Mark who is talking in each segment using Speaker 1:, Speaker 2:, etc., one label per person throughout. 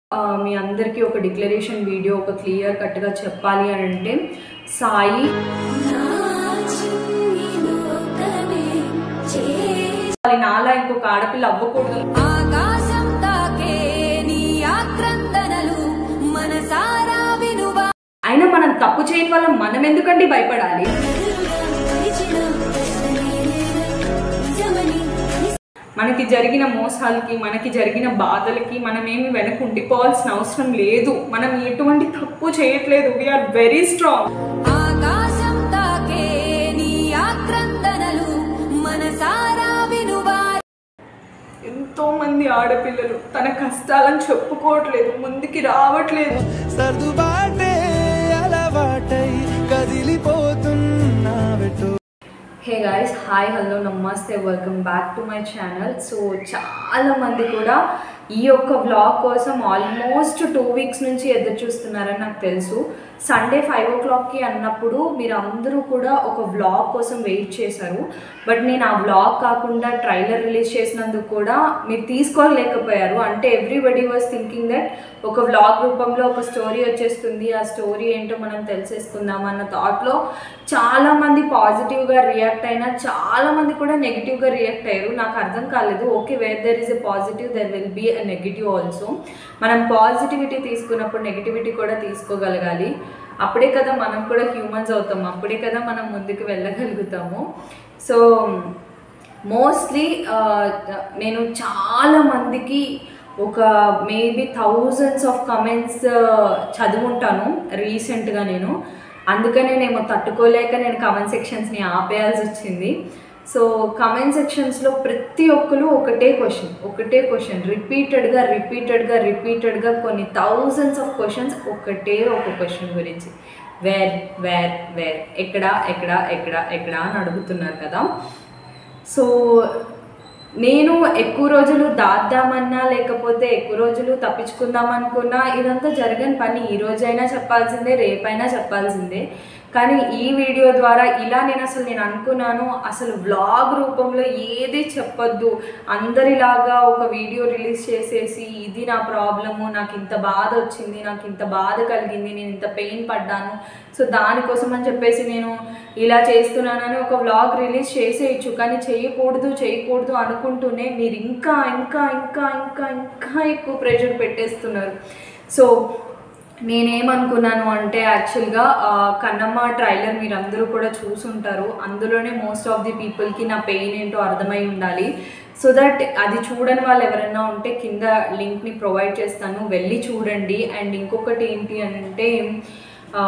Speaker 1: ఆ, మీ అందరికీ ఒక డిక్లరేషన్ వీడియో ఒక క్లియర్ కట్గా చెప్పాలి అని అంటే సాయి వాళ్ళ నాలా ఇంకొక ఆడపిల్ల అవ్వకూడదు
Speaker 2: ఆకాశం తాకే నీ ఆక్రందనలు మనసారా వినువా
Speaker 1: అయినా మనం తప్పు చేయని వల్ల మనం ఎందుకండి భయపడాలి మనకి జరిగిన మోసాలకి మనకి జరిగిన బాధలకి మనం ఏమి వెనక ఉండిపోవాల్సిన అవసరం లేదు మనం ఎటువంటి తప్పు చేయట్లేదు వీఆర్ వెరీ స్ట్రాంగ్
Speaker 2: ఆకాశం తాకే నీ ఆక్రందనలు మనసారా వినువా
Speaker 1: ఎంతో మంది ఆడపిల్లలు తన కష్టాలను చెప్పుకోవట్లేదు ముందుకి రావట్లేదు
Speaker 3: సర్దుబాటే అలవాటై కదిలిపోతున్నా వెటు
Speaker 1: హే గాయస్ హాయ్ హలో నమస్తే welcome back to my channel so చాలా మంది కూడా ఈ యొక్క వ్లాగ్ కోసం ఆల్మోస్ట్ టూ వీక్స్ నుంచి ఎదురు చూస్తున్నారని నాకు తెలుసు సండే ఫైవ్ ఓ క్లాక్కి అన్నప్పుడు మీరు అందరూ కూడా ఒక వ్లాగ్ కోసం వెయిట్ చేశారు బట్ నేను ఆ వ్లాగ్ కాకుండా ట్రైలర్ రిలీజ్ చేసినందుకు కూడా మీరు తీసుకోలేకపోయారు అంటే ఎవ్రీబడి వాజ్ థింకింగ్ దట్ ఒక వ్లాగ్ రూపంలో ఒక స్టోరీ వచ్చేస్తుంది ఆ స్టోరీ ఏంటో మనం తెలిసేసుకుందాం అన్న థాట్లో చాలామంది పాజిటివ్గా రియాక్ట్ అయినా చాలామంది కూడా నెగిటివ్గా రియాక్ట్ అయ్యారు నాకు అర్థం కాలేదు okay where there is a positive there will be a negative also మనం పాజిటివిటీ తీసుకున్నప్పుడు నెగిటివిటీ కూడా తీసుకోగలగాలి అప్పుడే కదా మనం కూడా హ్యూమన్స్ అవుతాం అప్పుడే కదా మనం ముందుకు వెళ్ళగలుగుతాము సో మోస్ట్లీ నేను చాలా మందికి ఒక మేబీ థౌజండ్స్ ఆఫ్ కమెంట్స్ చదువుంటాను రీసెంట్గా నేను అందుకనే నేను తట్టుకోలేక నేను కమెంట్ సెక్షన్స్ని ఆపేయాల్సి వచ్చింది సో కమెంట్ సెక్షన్స్లో ప్రతి ఒక్కరు ఒకటే క్వశ్చన్ ఒకటే క్వశ్చన్ రిపీటెడ్గా రిపీటెడ్గా రిపీటెడ్గా కొన్ని థౌజండ్స్ ఆఫ్ క్వశ్చన్స్ ఒకటే ఒక క్వశ్చన్ గురించి వేర్ వేర్ వేర్ ఎక్కడ ఎక్కడ ఎక్కడ ఎక్కడ అని అడుగుతున్నారు కదా సో నేను ఎక్కువ రోజులు దాద్దామన్నా లేకపోతే ఎక్కువ రోజులు తప్పించుకుందాం అనుకున్నా ఇదంతా జరగని పని ఈ రోజైనా చెప్పాల్సిందే రేపైనా చెప్పాల్సిందే కానీ ఈ వీడియో ద్వారా ఇలా నేను అసలు నేను అనుకున్నాను అసలు వ్లాగ్ రూపంలో ఏది చెప్పొద్దు అందరిలాగా ఒక వీడియో రిలీజ్ చేసేసి ఇది నా ప్రాబ్లము నాకు ఇంత బాధ వచ్చింది నాకు ఇంత బాధ కలిగింది నేను ఇంత పెయిన్ పడ్డాను సో దానికోసం అని చెప్పేసి నేను ఇలా చేస్తున్నానని ఒక వ్లాగ్ రిలీజ్ చేసేయచ్చు కానీ చేయకూడదు చేయకూడదు అనుకుంటూనే మీరు ఇంకా ఇంకా ఇంకా ఇంకా ఇంకా ఎక్కువ ప్రెషర్ పెట్టేస్తున్నారు సో నేనేమనుకున్నాను అంటే యాక్చువల్గా ఆ, కన్నమ్మ ట్రైలర్ మీరు అందరూ కూడా చూసుంటారు అందులోనే మోస్ట్ ఆఫ్ ది పీపుల్కి నా పెయిన్ ఏంటో అర్థమై ఉండాలి సో దట్ అది చూడని వాళ్ళు ఎవరైనా ఉంటే కింద లింక్ని ప్రొవైడ్ చేస్తాను వెళ్ళి చూడండి అండ్ ఇంకొకటి ఏంటి అని అంటే ఆ,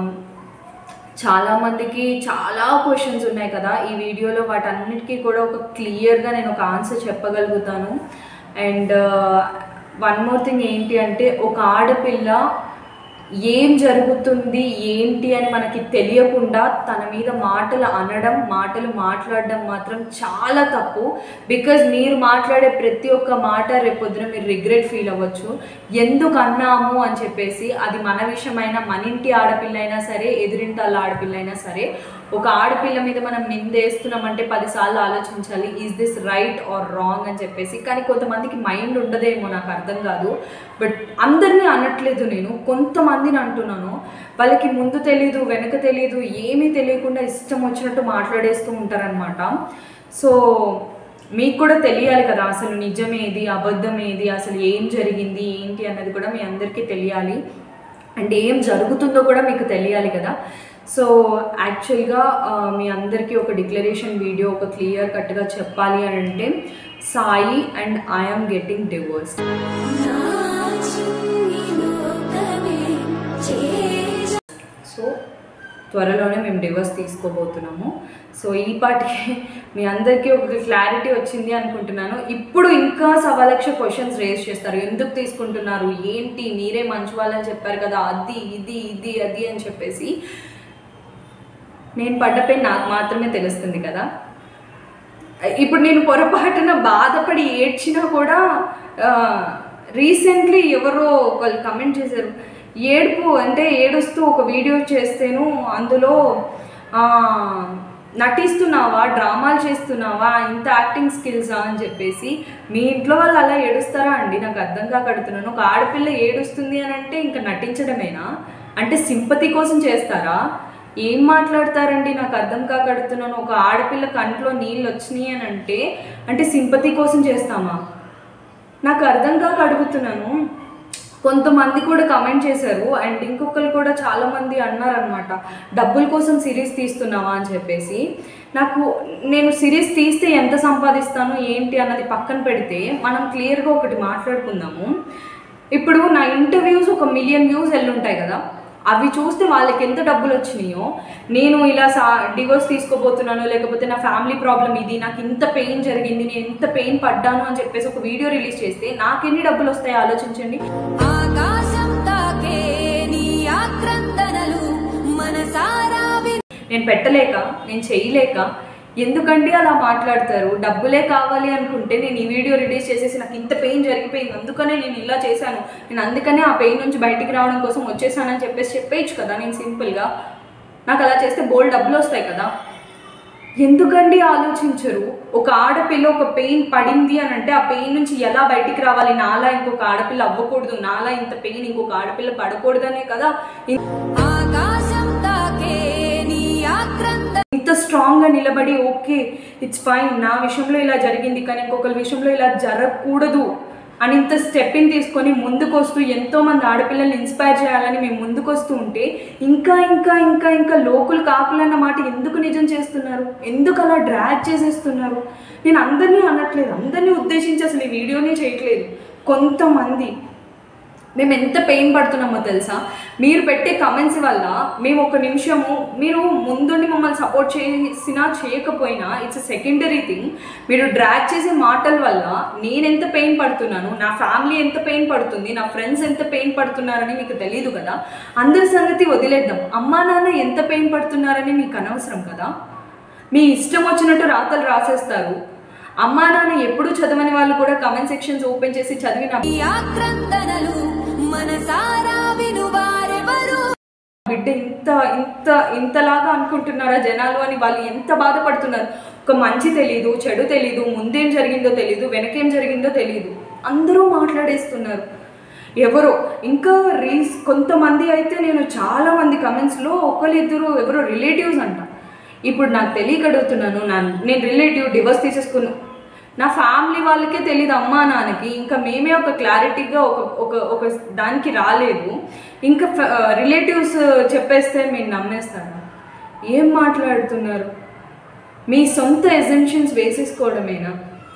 Speaker 1: చాలామందికి చాలా క్వశ్చన్స్ ఉన్నాయి కదా ఈ వీడియోలో వాటన్నిటికీ కూడా ఒక క్లియర్గా నేను ఒక ఆన్సర్ చెప్పగలుగుతాను అండ్ వన్ మోర్ థింగ్ ఏంటి అంటే ఒక ఆడపిల్ల ఏం జరుగుతుంది ఏంటి అని మనకి తెలియకుండా తన మీద మాటలు అనడం మాటలు మాట్లాడడం మాత్రం చాలా తప్పు బికాజ్ మీరు మాట్లాడే ప్రతి ఒక్క మాట రేపొద్దున మీరు రిగ్రెట్ ఫీల్ అవ్వచ్చు ఎందుకు అన్నాము అని చెప్పేసి అది మన విషయమైనా మన ఇంటి ఆడపిల్ల అయినా సరే ఎదురింటి వాళ్ళ ఆడపిల్ల అయినా సరే ఒక ఆడపిల్ల మీద మనం నిందేస్తున్నామంటే పదిసార్లు ఆలోచించాలి is this right or wrong అని చెప్పేసి కానీ కొంతమందికి మైండ్ ఉండదేమో నాకు అర్థం కాదు బట్ అందరినీ అనట్లేదు నేను కొంతమందిని అంటున్నాను వాళ్ళకి ముందు తెలీదు వెనక తెలీదు ఏమీ తెలియకుండా ఇష్టం వచ్చినట్టు మాట్లాడేస్తూ ఉంటారనమాట సో మీకు కూడా తెలియాలి కదా అసలు నిజమేది అబద్ధం ఏది అసలు ఏం జరిగింది ఏంటి అన్నది కూడా మీ అందరికీ తెలియాలి అండ్ ఏం జరుగుతుందో కూడా మీకు తెలియాలి కదా సో యాక్చువల్గా ఆ, మీ అందరికీ ఒక డిక్లరేషన్ వీడియో ఒక క్లియర్ కట్గా చెప్పాలి అని అంటే Sai and I'm getting divorce so త్వరలోనే మేము డివోర్స్ తీసుకోబోతున్నాము సో ఈ పాటికి మీ అందరికీ ఒక క్లారిటీ వచ్చింది అనుకుంటున్నాను ఇప్పుడు ఇంకా సవా లక్ష క్వశ్చన్స్ రేస్ చేస్తారు ఎందుకు తీసుకుంటున్నారు ఏంటి మీరే మంచి వాళ్ళని చెప్పారు కదా అది ఇది ఇది అది అని చెప్పేసి నేను పడ్డ పెయిన్ నాకు మాత్రమే తెలుస్తుంది కదా ఇప్పుడు నేను పొరపాటున బాధపడి ఏడ్చినా కూడా రీసెంట్లీ ఎవరో ఒకళ్ళు కమెంట్ చేశారు ఏడుపు అంటే ఏడుస్తూ ఒక వీడియో చేస్తేను అందులో ఆ, నటిస్తున్నావా డ్రామాలు చేస్తున్నావా ఇంత యాక్టింగ్ స్కిల్సా అని చెప్పేసి మీ ఇంట్లో వాళ్ళు అలా ఏడుస్తారా అండి నాకు అర్థం కాకడుతున్నాను ఒక ఆడపిల్ల ఏడుస్తుంది అని అంటే ఇంకా నటించడమేనా అంటే సింపతి కోసం చేస్తారా ఏం మాట్లాడతారండి నాకు అర్థం కాకడుతున్నాను ఒక ఆడపిల్ల కంట్లో నీళ్ళు వచ్చినాయి అని అంటే అంటే సింపతి కోసం చేస్తామా నాకు అర్థం కాక అడుగుతున్నాను కొంతమంది కూడా కమెంట్ చేశారు అండ్ ఇంకొకరు కూడా చాలా మంది అన్నారనమాట డబ్బుల కోసం సిరీస్ తీస్తున్నావా అని చెప్పేసి నాకు నేను సిరీస్ తీస్తే ఎంత సంపాదిస్తాను ఏంటి అన్నది పక్కన పెడితే మనం క్లియర్గా ఒకటి మాట్లాడుకుందాము ఇప్పుడు నా ఇంటర్వ్యూస్ ఒక మిలియన్ వ్యూస్ వెళ్ళుంటాయి కదా అవి చూస్తే వాళ్ళకి ఎంత డబ్బులు వచ్చినాయో నేను ఇలా సా డివోర్స్ తీసుకోబోతున్నాను లేకపోతే నా ఫ్యామిలీ ప్రాబ్లం ఇది నాకు ఇంత పెయిన్ జరిగింది నేను ఎంత పెయిన్ పడ్డాను అని చెప్పేసి ఒక వీడియో రిలీజ్ చేస్తే నాకెన్ని డబ్బులు వస్తాయో ఆలోచించండి
Speaker 2: ఆకాశం తాకే నీ ఆక్రందనలు మనసారా విను
Speaker 1: నేను పెట్టలేక నేను చేయలేక ఎందుకంటే అలా మాట్లాడతారు డబ్బులే కావాలి అనుకుంటే నేను ఈ వీడియో రిలీజ్ చేసేసి నాకు ఇంత పెయిన్ జరిగిపోయింది అందుకనే నేను ఇలా చేశాను నేను అందుకనే ఆ పెయిన్ నుంచి బయటికి రావడం కోసం వచ్చేసానని చెప్పేసి చెప్పేయచ్చు కదా నేను సింపుల్గా నాకు అలా చేస్తే బోల్డ్ డబ్బులు వస్తాయి కదా ఎందుకండి ఆలోచించరు ఒక ఆడపిల్ల ఒక పెయిన్ పడింది అని అంటే ఆ పెయిన్ నుంచి ఎలా బయటికి రావాలి నాలా ఇంకొక ఆడపిల్ల అవ్వకూడదు నాలా ఇంత పెయిన్ ఇంకొక ఆడపిల్ల పడకూడదనే కదా ఇన్-
Speaker 2: ఆకాశం తాకే నీ ఆక్రంద
Speaker 1: ఇంత స్ట్రాంగ్గా నిలబడి ఓకే ఇట్స్ ఫైన్ నా విషయంలో ఇలా జరిగింది కానీ ఇంకొకరి విషయంలో ఇలా జరగకూడదు అని ఇంత స్టెప్ ఇన్ తీసుకొని ముందుకు వస్తూ ఎంతో మంది ఆడపిల్లల్ని ఇన్స్పైర్ చేయాలని మేము ముందుకు వస్తూ ఉంటే ఇంకా ఇంకా ఇంకా ఇంకా లోకులు కాకులన్న మాట ఎందుకు నిజం చేస్తున్నారు ఎందుకు అలా డ్రాగ్ చేసేస్తున్నారు నేను అందరినీ అనట్లేదు అందరినీ ఉద్దేశించి అసలు ఈ వీడియోనే చేయట్లేదు కొంతమంది మేము ఎంత పెయిన్ పడుతున్నామో తెలుసా మీరు పెట్టే కమెంట్స్ వల్ల మేము ఒక నిమిషము మీరు ముందుండి మమ్మల్ని సపోర్ట్ చేసినా చేయకపోయినా ఇట్స్ సెకండరీ థింగ్ మీరు డ్రాగ్ చేసే మాటల వల్ల నేను ఎంత పెయిన్ పడుతున్నాను నా ఫ్యామిలీ ఎంత పెయిన్ పడుతుంది నా ఫ్రెండ్స్ ఎంత పెయిన్ పడుతున్నారని మీకు తెలియదు కదా అందరి సంగతి వదిలేద్దాం అమ్మా నాన్న ఎంత పెయిన్ పడుతున్నారని మీకు అనవసరం కదా మీ ఇష్టం వచ్చినట్టు రాతలు రాసేస్తారు అమ్మా నాన్న ఎప్పుడు చదవని వాళ్ళు కూడా కమెంట్ సెక్షన్స్ ఓపెన్ చేసి చదివిన
Speaker 2: నీ ఆక్రందనలు మనసారా వినువారెవరు
Speaker 1: బిడ్డ ఇంత ఇంత ఇంతలాగా అనుకుంటున్నారా జనాలు అని వాళ్ళు ఎంత బాధపడుతున్నారు ఒక మంచి తెలీదు చెడు తెలీదు ముందేం జరిగిందో తెలీదు వెనకేం జరిగిందో తెలీదు అందరూ మాట్లాడేస్తున్నారు ఎవరో ఇంకా రీల్స్ కొంతమంది అయితే నేను చాలా మంది కమెంట్స్లో ఒకరిద్దరు ఎవరో రిలేటివ్స్ అంట ఇప్పుడు నాకు తెలియక అడుగుతున్నాను నా నేను రిలేటివ్ డివోర్స్ తీసేసుకున్నా నా ఫ్యామిలీ వాళ్ళకే తెలియదు అమ్మా నాన్నకి ఇంకా మేమే ఒక క్లారిటీగా ఒక ఒక ఒక దానికి రాలేదు ఇంకా రిలేటివ్స్ చెప్పేస్తే మీరు నమ్మేస్తారా ఏం మాట్లాడుతున్నారు మీ సొంత ఎజెన్షన్స్ వేసేసుకోవడమేనా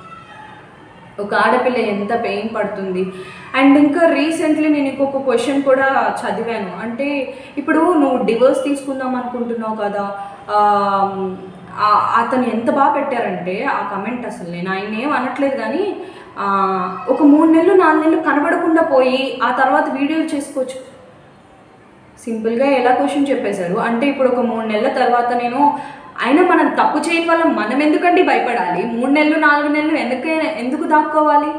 Speaker 1: ఒక ఆడపిల్ల ఎంత పెయిన్ పడుతుంది అండ్ ఇంకా రీసెంట్లీ నేను ఇంకొక క్వశ్చన్ కూడా చదివాను అంటే ఇప్పుడు నువ్వు డివోర్స్ తీసుకుందాం అనుకుంటున్నావు కదా ఆమ్, ఆ- అతను ఎంత బాగా పెట్టారంటే ఆ కమెంట్ అసలు నేను ఆయన ఏం అనట్లేదు కానీ ఆ, ఒక మూడు నెలలు నాలుగు నెలలు కనబడకుండా పోయి ఆ తర్వాత వీడియోలు చేసుకోవచ్చు సింపుల్గా ఎలా క్వశ్చన్ చెప్పేశారు అంటే ఇప్పుడు ఒక మూడు నెలల తర్వాత నేను అయినా మనం తప్పు చేయని వల్ల మనం ఎందుకండి భయపడాలి మూడు నెలలు నాలుగు నెలలు ఎందుకే ఎందుకు దాక్కోవాలి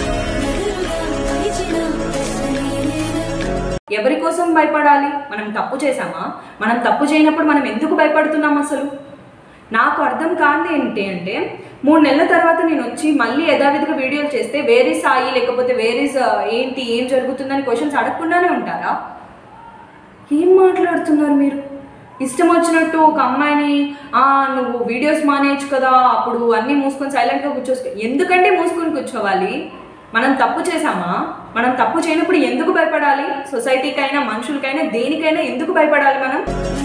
Speaker 1: ఎవరి కోసం భయపడాలి మనం తప్పు చేసామా మనం తప్పు చేయనప్పుడు మనం ఎందుకు భయపడుతున్నాం అసలు నాకు అర్థం కాంది ఏంటి అంటే మూడు నెలల తర్వాత నేను వచ్చి మళ్ళీ యథావిధిగా వీడియోలు చేస్తే వేరే సాయి లేకపోతే వేరే ఏంటి ఏం జరుగుతుందని క్వశ్చన్స్ అడగకుండానే ఉంటారా ఏం మాట్లాడుతున్నారు మీరు ఇష్టం వచ్చినట్టు ఒక అమ్మాయిని "ఆ, నువ్వు వీడియోస్ మానేయచ్చు కదా అప్పుడు అన్నీ మూసుకొని సైలెంట్గా కూర్చోసుకో ఎందుకంటే మూసుకొని కూర్చోవాలి మనం తప్పు చేసామా మనం తప్పు చేయనప్పుడు ఎందుకు భయపడాలి సొసైటీకైనా మనుషులకైనా దేనికైనా ఎందుకు భయపడాలి మనం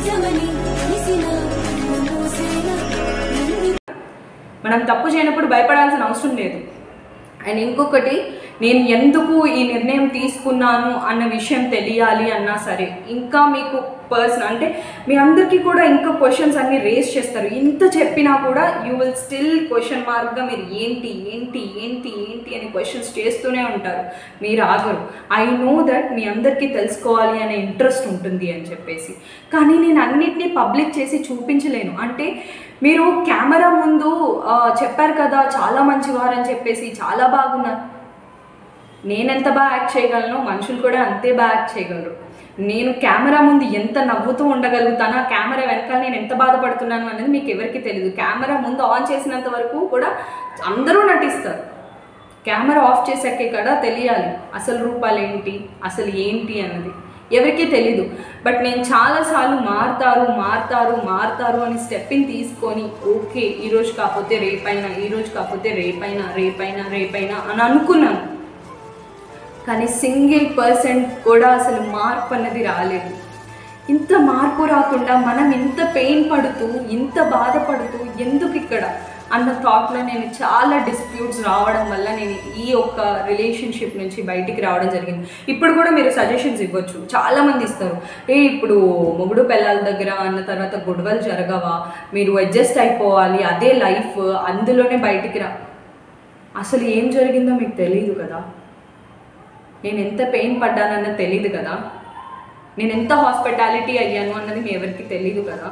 Speaker 1: మనం తప్పు చేయనప్పుడు భయపడాల్సిన అవసరం లేదు అండ్ ఇంకొకటి నేను ఎందుకు ఈ నిర్ణయం తీసుకున్నాను అన్న విషయం తెలియాలి అన్నా సరే ఇంకా మీకు పర్సన్ అంటే మీ అందరికీ కూడా ఇంకా క్వశ్చన్స్ అన్ని రేస్ చేస్తారు ఇంత చెప్పినా కూడా యూ విల్ స్టిల్ క్వశ్చన్ మార్క్గా మీరు ఏంటి ఏంటి ఏంటి ఏంటి అని క్వశ్చన్స్ చేస్తూనే ఉంటారు మీరు ఆగరు ఐ నో దట్ మీ అందరికీ తెలుసుకోవాలి అనే ఇంట్రెస్ట్ ఉంటుంది అని చెప్పేసి కానీ నేను అన్నిటినీ పబ్లిక్ చేసి చూపించలేను అంటే మీరు కెమెరా ముందు ఆ, చెప్పారు కదా చాలా మంచివారు అని చెప్పేసి చాలా బాగున్నారు నేనెంత బాగా యాక్ట్ చేయగలను మనుషులు కూడా అంతే బాగా యాక్ట్ చేయగలరు నేను కెమెరా ముందు ఎంత నవ్వుతూ ఉండగలుగుతాను ఆ కెమెరా వెనకాల నేను ఎంత బాధపడుతున్నాను అనేది మీకు ఎవరికి తెలియదు కెమెరా ముందు ఆన్ చేసినంత వరకు కూడా అందరూ నటిస్తారు కెమెరా ఆఫ్ చేసాకే కదా తెలియాలి అసలు రూపాలు ఏంటి అసలు ఏంటి అన్నది ఎవరికీ తెలీదు బట్ నేను చాలాసార్లు మారుతారు మారుతారు మారుతారు అని స్టెప్ని తీసుకొని ఓకే ఈరోజు కాకపోతే రేపైనా ఈరోజు కాకపోతే రేపైనా రేపైనా రేపైనా అని అనుకున్నాను కానీ సింగిల్ పర్సెంట్ కూడా అసలు మార్పు అన్నది రాలేదు ఇంత మార్పు రాకుండా మనం ఇంత పెయిన్ పడుతూ ఇంత బాధపడుతూ ఎందుకు ఇక్కడ అన్న థాట్లో నేను చాలా డిస్ప్యూట్స్ రావడం వల్ల నేను ఈ ఒక్క రిలేషన్షిప్ నుంచి బయటికి రావడం జరిగింది ఇప్పుడు కూడా మీరు సజెషన్స్ ఇవ్వచ్చు చాలామంది ఇస్తారు ఏ ఇప్పుడు మొగుడు పిల్లల దగ్గర అన్న తర్వాత గొడవలు జరగవా మీరు అడ్జస్ట్ అయిపోవాలి అదే లైఫ్ అందులోనే బయటికి రా అసలు ఏం జరిగిందో మీకు తెలియదు కదా నేను ఎంత పెయిన్ పడ్డానన్నది తెలియదు కదా నేను ఎంత హాస్పిటాలిటీ అయ్యాను అన్నది మీ ఎవరికి తెలియదు కదా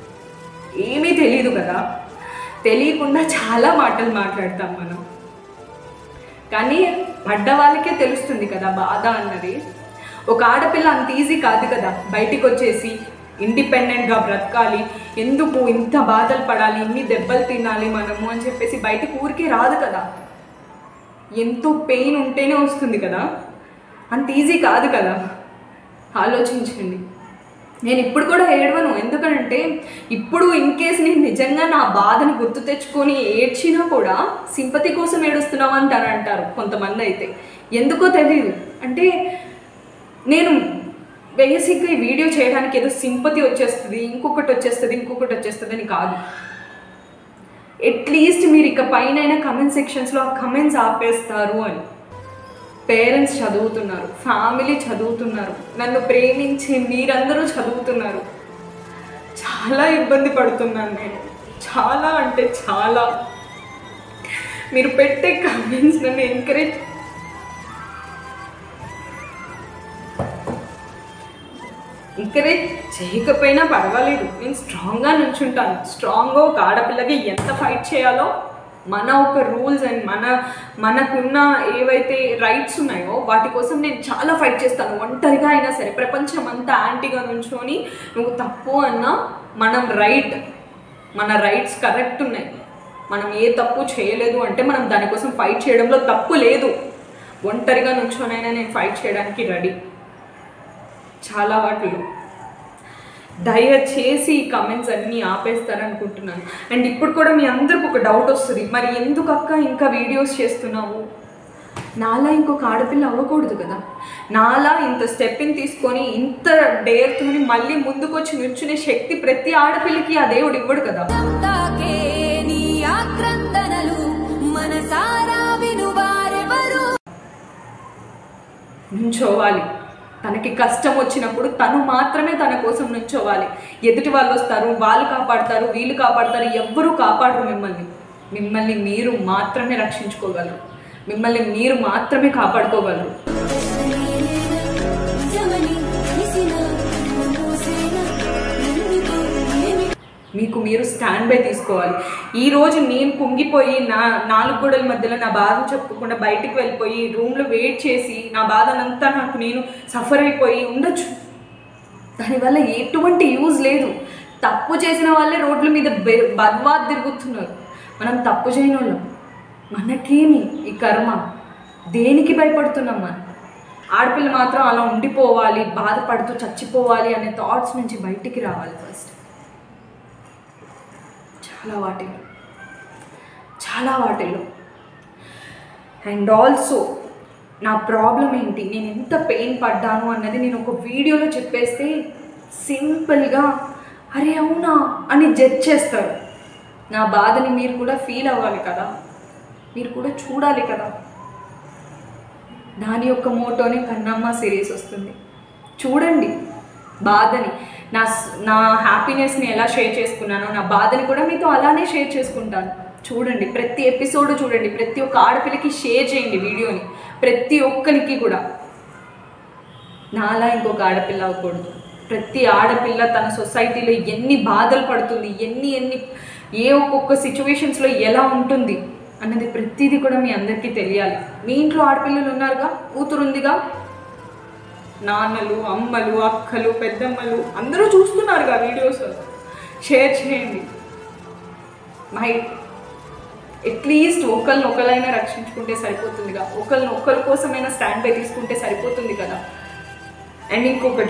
Speaker 1: ఏమీ తెలియదు కదా తెలియకుండా చాలా మాటలు మాట్లాడతాం మనం కానీ పడ్డ వాళ్ళకే తెలుస్తుంది కదా బాధ అన్నది ఒక ఆడపిల్ల అంత ఈజీ కాదు కదా బయటికి వచ్చేసి ఇండిపెండెంట్గా బ్రతకాలి ఎందుకు ఇంత బాధలు పడాలి ఇన్ని దెబ్బలు తినాలి మనము అని చెప్పేసి బయటికి ఊరికే రాదు కదా ఎంతో పెయిన్ ఉంటేనే వస్తుంది కదా అంత ఈజీ కాదు కదా ఆలోచించండి నేను ఇప్పుడు కూడా ఏడవను ఎందుకంటే ఇప్పుడు ఇన్ కేస్ నేను నిజంగా నా బాధను గుర్తు తెచ్చుకొని ఏడ్చినా కూడా సింపతి కోసం ఏడుస్తున్నావు అంటారు అంటారు కొంతమంది అయితే ఎందుకో తెలియదు అంటే నేను బేసిక్గా ఈ వీడియో చేయడానికి ఏదో సింపతి వచ్చేస్తుంది ఇంకొకటి వచ్చేస్తుంది ఇంకొకటి వచ్చేస్తుంది అని కాదు అట్లీస్ట్ మీరు ఇక పైన కమెంట్ సెక్షన్స్లో ఆ కమెంట్స్ ఆపేస్తారు అని పేరెంట్స్ చదువుతున్నారు ఫ్యామిలీ చదువుతున్నారు నన్ను ప్రేమించి మీరందరూ చదువుతున్నారు చాలా ఇబ్బంది పడుతున్నాను నేను చాలా అంటే చాలా మీరు పెట్టే కమెంట్స్ నన్ను ఎంకరేజ్ ఎంకరేజ్ చేయకపోయినా పర్వాలేదు నేను స్ట్రాంగ్గా నుంచుంటాను స్ట్రాంగ్గా ఒక ఆడపిల్లకి ఎంత ఫైట్ చేయాలో మన ఒక రూల్స్ అండ్ మన మనకున్న ఏవైతే రైట్స్ ఉన్నాయో వాటి కోసం నేను చాలా ఫైట్ చేస్తాను ఒంటరిగా అయినా సరే ప్రపంచం అంతా యాంటీగా నుంచొని నువ్వు తప్పు అన్నా మనం రైట్ మన రైట్స్ కరెక్ట్ ఉన్నాయి మనం ఏ తప్పు చేయలేదు అంటే మనం దానికోసం ఫైట్ చేయడంలో తప్పు లేదు ఒంటరిగా నుంచోనైనా నేను ఫైట్ చేయడానికి రెడీ చాలా వాటిలో దయచేసి ఈ కమెంట్స్ అన్నీ ఆపేస్తారనుకుంటున్నాను అండ్ ఇప్పుడు కూడా మీ అందరికి ఒక డౌట్ వస్తుంది మరి ఎందుకు అక్క ఇంకా వీడియోస్ చేస్తున్నావు నాలా ఇంకొక ఆడపిల్ల అవ్వకూడదు కదా నాలా ఇంత స్టెప్ని తీసుకొని ఇంత డేర్తోని మళ్ళీ ముందుకొచ్చి నిల్చునే శక్తి ప్రతి ఆడపిల్లకి ఆ దేవుడు ఇవ్వడు కదా
Speaker 2: తాకే నీ ఆక్రందనలు మనసారా వినువారెవరు
Speaker 1: నుంచోవాలి తనకి కష్టం వచ్చినప్పుడు తను మాత్రమే తన కోసం నుంచోవాలి ఎదుటి వాళ్ళు వస్తారు వాళ్ళు కాపాడతారు వీళ్ళు కాపాడతారు ఎవ్వరూ కాపాడరు మిమ్మల్ని మిమ్మల్ని మీరు మాత్రమే రక్షించుకోగలరు మిమ్మల్ని మీరు మాత్రమే కాపాడుకోగలరు
Speaker 2: నిజమని తెలిసిన మూసేన ఎందుకు ఏమి
Speaker 1: మీకు మీరు స్టాండ్ బై తీసుకోవాలి ఈ రోజు నేను కుంగిపోయి నా నాలుగు గోడల మధ్యలో నా బాధను చెప్పుకోకుండా బయటికి వెళ్ళిపోయి రూమ్లో వెయిట్ చేసి నా బాధనంతా నాకు నేను సఫర్ అయిపోయి ఉండొచ్చు దానివల్ల ఎటువంటి యూజ్ లేదు తప్పు చేసిన వాళ్ళే రోడ్ల మీద బె- బర్బాద్ తిరుగుతున్నారు మనం తప్పు చేయని వాళ్ళం మనకేమి ఈ కర్మ దేనికి భయపడుతున్నాం మనం ఆడపిల్ల మాత్రం అలా ఉండిపోవాలి బాధపడుతూ చచ్చిపోవాలి అనే థాట్స్ నుంచి బయటికి రావాలి ఫస్ట్ చాలా వాటిలో చాలా వాటిలో అండ్ ఆల్సో నా ప్రాబ్లం ఏంటి నేను ఎంత పెయిన్ పడ్డాను అన్నది నేను ఒక వీడియోలో చెప్పేస్తే సింపుల్గా అరే అవునా అని జడ్జ్ చేస్తారు నా బాధని మీరు కూడా ఫీల్ అవ్వాలి కదా మీరు కూడా చూడాలి కదా దాని యొక్క మోటోనే కన్నమ్మ సిరీస్ వస్తుంది చూడండి బాధని నా స్- నా హ్యాపీనెస్ని ఎలా షేర్ చేసుకున్నానో నా బాధని కూడా మీతో అలానే షేర్ చేసుకుంటాను చూడండి ప్రతి ఎపిసోడ్ చూడండి ప్రతి ఒక్క ఆడపిల్లకి షేర్ చేయండి వీడియోని ప్రతి ఒక్కరికి కూడా నాలా ఇంకొక ఆడపిల్ల అవ్వకూడదు ప్రతి ఆడపిల్ల తన సొసైటీలో ఎన్ని బాధలు పడుతుంది ఎన్ని ఎన్ని ఏ ఒక్కొక్క సిచ్యువేషన్స్లో ఎలా ఉంటుంది అన్నది ప్రతిదీ కూడా మీ అందరికీ తెలియాలి మీ ఇంట్లో ఆడపిల్లలు ఉన్నారుగా కూతురు ఉందిగా నాన్నలు అమ్మలు అక్కలు పెద్దమ్మలు అందరూ చూస్తున్నారు ఆ వీడియోస్ షేర్ చేయండి మై అట్లీస్ట్ ఒకరిని ఒకరైనా రక్షించుకుంటే సరిపోతుందిగా ఒకరిని ఒకరి కోసమైనా స్టాండ్ బై తీసుకుంటే సరిపోతుంది కదా అండ్ ఇంకొకటి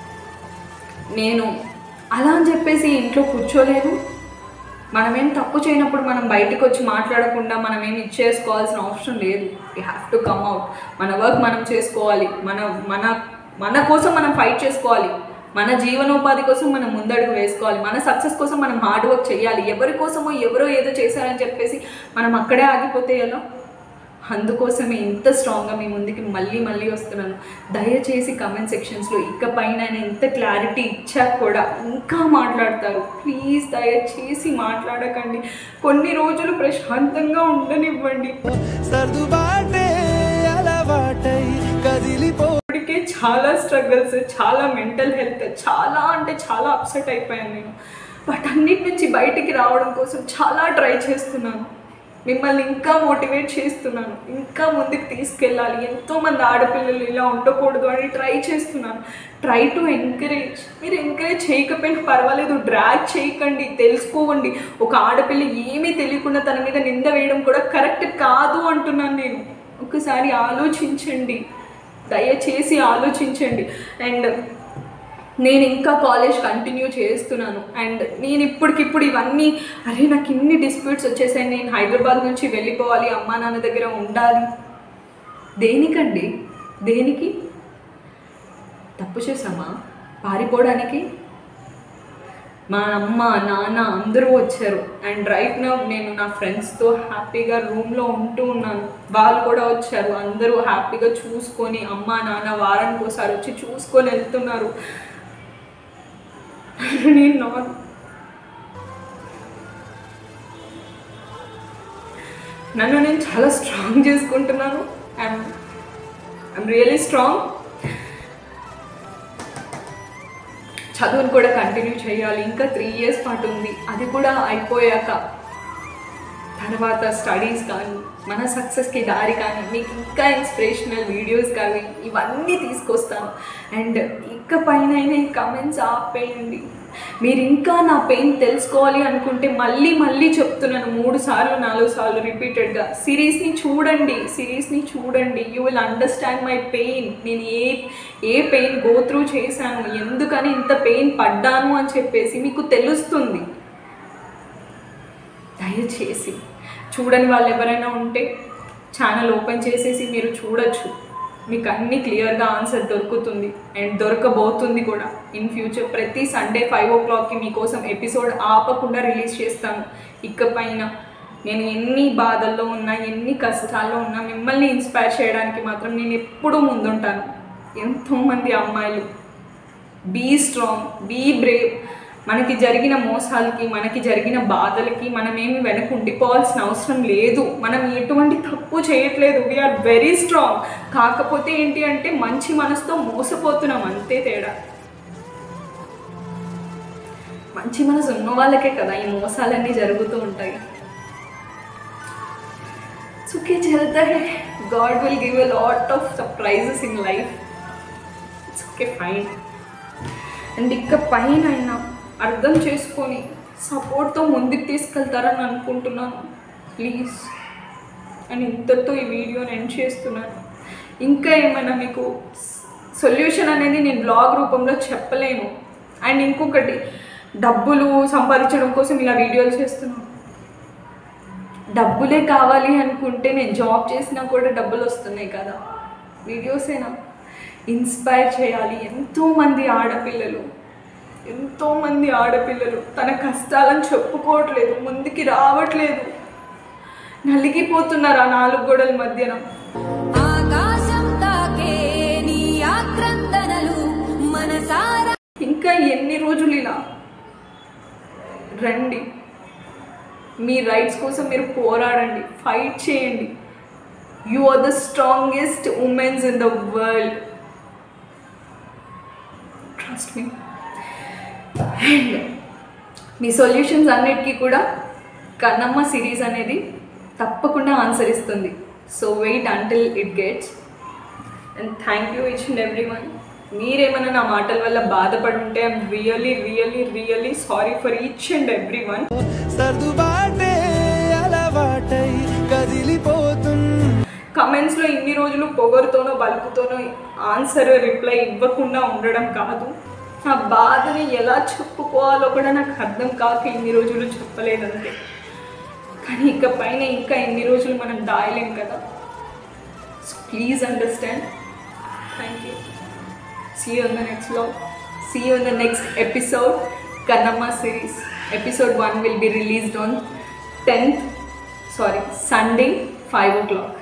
Speaker 1: నేను అలా అని చెప్పేసి ఇంట్లో కూర్చోలేను మనమేం తప్పు చేయనప్పుడు మనం బయటకు వచ్చి మాట్లాడకుండా మనం ఏం ఇచ్చేసుకోవాల్సిన అవసరం లేదు we have to come out మన వర్క్ మనం చేసుకోవాలి మన మన మన కోసం మనం ఫైట్ చేసుకోవాలి మన జీవనోపాధి కోసం మనం ముందడుగు వేసుకోవాలి మన సక్సెస్ కోసం మనం హార్డ్ వర్క్ చేయాలి ఎవరి కోసమో ఎవరో ఏదో చేశారని చెప్పేసి మనం అక్కడే ఆగిపోతే ఎలా అందుకోసమే ఇంత స్ట్రాంగ్గా మీ ముందుకి మళ్ళీ మళ్ళీ వస్తున్నాను దయచేసి కమెంట్ సెక్షన్స్లో ఇకపైన ఆయన ఎంత క్లారిటీ ఇచ్చాక కూడా ఇంకా మాట్లాడతారు ప్లీజ్ దయచేసి మాట్లాడకండి కొన్ని రోజులు ప్రశాంతంగా ఉండనివ్వండి
Speaker 3: సర్దుబాటే అలవాటై కదిలిపో
Speaker 1: ఇప్పటికే చాలా స్ట్రగుల్స్ చాలా మెంటల్ హెల్త్ చాలా అంటే చాలా అప్సెట్ అయిపోయాను నేను బట్ అన్నిటి నుంచి బయటికి రావడం కోసం చాలా ట్రై చేస్తున్నాను మిమ్మల్ని ఇంకా మోటివేట్ చేస్తున్నాను ఇంకా ముందుకు తీసుకెళ్ళాలి ఎంతోమంది ఆడపిల్లలు ఇలా ఉండకూడదు అని ట్రై చేస్తున్నాను ట్రై టు ఎంకరేజ్ మీరు ఎంకరేజ్ చేయకపోయినా పర్వాలేదు డ్రాగ్ చేయకండి తెలుసుకోవండి ఒక ఆడపిల్ల ఏమీ తెలియకుండా తన మీద నింద వేయడం కూడా కరెక్ట్ కాదు అంటున్నాను నేను ఒకసారి ఆలోచించండి దయచేసి ఆలోచించండి అండ్ నేను ఇంకా కాలేజ్ కంటిన్యూ చేస్తున్నాను అండ్ నేను ఇప్పటికిప్పుడు ఇవన్నీ అరే నాకు ఇన్ని డిస్ప్యూట్స్ వచ్చేసాయి నేను హైదరాబాద్ నుంచి వెళ్ళిపోవాలి అమ్మా నాన్న దగ్గర ఉండాలి దేనికండి దేనికి తప్పు చేసామా పారిపోవడానికి మా అమ్మ నాన్న అందరూ వచ్చారు అండ్ రైట్ నా నేను నా ఫ్రెండ్స్తో హ్యాపీగా రూమ్లో ఉంటూ ఉన్నాను వాళ్ళు కూడా వచ్చారు అందరూ హ్యాపీగా చూసుకొని అమ్మ నాన్న వారానికి ఒకసారి వచ్చి చూసుకొని వెళ్తున్నారు నేను నాట్ నన్ను నేను చాలా స్ట్రాంగ్ చేసుకుంటున్నాను ఐఎమ్ ఐఎమ్ రియలీ స్ట్రాంగ్ చదువును కూడా కంటిన్యూ చేయాలి ఇంకా త్రీ ఇయర్స్ పాటు ఉంది అది కూడా అయిపోయాక తర్వాత స్టడీస్ కానీ మన సక్సెస్కి దారి కానీ మీకు ఇంకా ఇన్స్పిరేషనల్ వీడియోస్ కానీ ఇవన్నీ తీసుకొస్తాను అండ్ ఇక పైన ఈ కమెంట్స్ ఆపేయండి మీరు ఇంకా నా పెయిన్ తెలుసుకోవాలి అనుకుంటే మళ్ళీ మళ్ళీ చెప్తున్నాను మూడు సార్లు నాలుగు సార్లు రిపీటెడ్గా సిరీస్ని చూడండి సిరీస్ని చూడండి you will understand my pain నేను ఏ ఏ పెయిన్ గో త్రూ చేశాను ఎందుకని ఇంత పెయిన్ పడ్డాను అని చెప్పేసి మీకు తెలుస్తుంది దయచేసి చూడని వాళ్ళు ఎవరైనా ఉంటే ఛానల్ ఓపెన్ చేసేసి మీరు చూడొచ్చు మీకు అన్ని క్లియర్గా ఆన్సర్ దొరుకుతుంది అండ్ దొరకబోతుంది కూడా ఇన్ ఫ్యూచర్ ప్రతి సండే ఫైవ్ ఓ క్లాక్కి మీకోసం ఎపిసోడ్ ఆపకుండా రిలీజ్ చేస్తాను ఇకపైన నేను ఎన్ని బాధల్లో ఉన్నా ఎన్ని కష్టాల్లో ఉన్నా మిమ్మల్ని ఇన్స్పైర్ చేయడానికి మాత్రం నేను ఎప్పుడూ ముందుంటాను ఎంతోమంది అమ్మాయిలు బీ స్ట్రాంగ్ బీ బ్రేవ్ మనకి జరిగిన మోసాలకి మనకి జరిగిన బాధలకి మనం ఏమి వెనక ఉండిపోవాల్సిన అవసరం లేదు మనం ఎటువంటి తప్పు చేయట్లేదు వీఆర్ వెరీ స్ట్రాంగ్ కాకపోతే ఏంటి అంటే మంచి మనసుతో మోసపోతున్నాం అంతే తేడా మంచి మనసు ఉన్న వాళ్ళకే కదా ఈ మోసాలన్నీ జరుగుతూ ఉంటాయి సుఖే చల్తా హే God will give a lot of surprises in life it's okay fine and ఇక పైన అయినా అర్థం చేసుకొని సపోర్ట్తో ముందుకు తీసుకెళ్తారని అనుకుంటున్నాను ప్లీజ్ అండ్ ఇంతటితో ఈ వీడియోని ఎండ్ చేస్తున్నాను ఇంకా ఏమైనా మీకు సొల్యూషన్ అనేది నేను బ్లాగ్ రూపంలో చెప్పలేను అండ్ ఇంకొకటి డబ్బులు సంపాదించడం కోసం ఇలా వీడియోలు చేస్తున్నాను డబ్బులే కావాలి అనుకుంటే నేను జాబ్ చేసినా కూడా డబ్బులు వస్తున్నాయి కదా వీడియోసేనా ఇన్స్పైర్ చేయాలి ఎంతోమంది ఆడపిల్లలు ఎంతోమంది ఆడపిల్లలు తన కష్టాలను చెప్పుకోవట్లేదు ముందుకి రావట్లేదు నలిగిపోతున్నారు ఆ నాలుగు గోడల మధ్యన
Speaker 2: ఆకాశం తాకే నీ ఆక్రందనలు మనసారా
Speaker 1: ఇంకా ఎన్ని రోజులు ఇలా రండి మీ రైట్స్ కోసం మీరు పోరాడండి ఫైట్ చేయండి you are the strongest womens in the world trust మీ అండ్ మీ సొల్యూషన్స్ అన్నిటికీ కూడా కన్నమ్మ సిరీస్ అనేది తప్పకుండా ఆన్సర్ ఇస్తుంది so wait until it gets and thank you each and every one మీరేమైనా నా మాటల వల్ల బాధపడి ఉంటే I'm really really really sorry for each and every one
Speaker 3: సర్దుబాటే అలవాటై కదిలిపోతున్నా
Speaker 1: కమెంట్స్లో ఇన్ని రోజులు పొగరుతోనో బలుపుతోనో ఆన్సర్ రిప్లై ఇవ్వకుండా ఉండడం కాదు నా బాధని ఎలా చెప్పుకోవాలో కూడా నాకు అర్థం కాక ఇన్ని రోజులు చెప్పలేదంతే కానీ ఇక పైన ఇంకా ఎన్ని రోజులు మనం దాయలేం కదా so please understand thank you see you in the next vlog see you in the next episode kannamma series episode 1 will be released on 10th sorry sunday 5 o'clock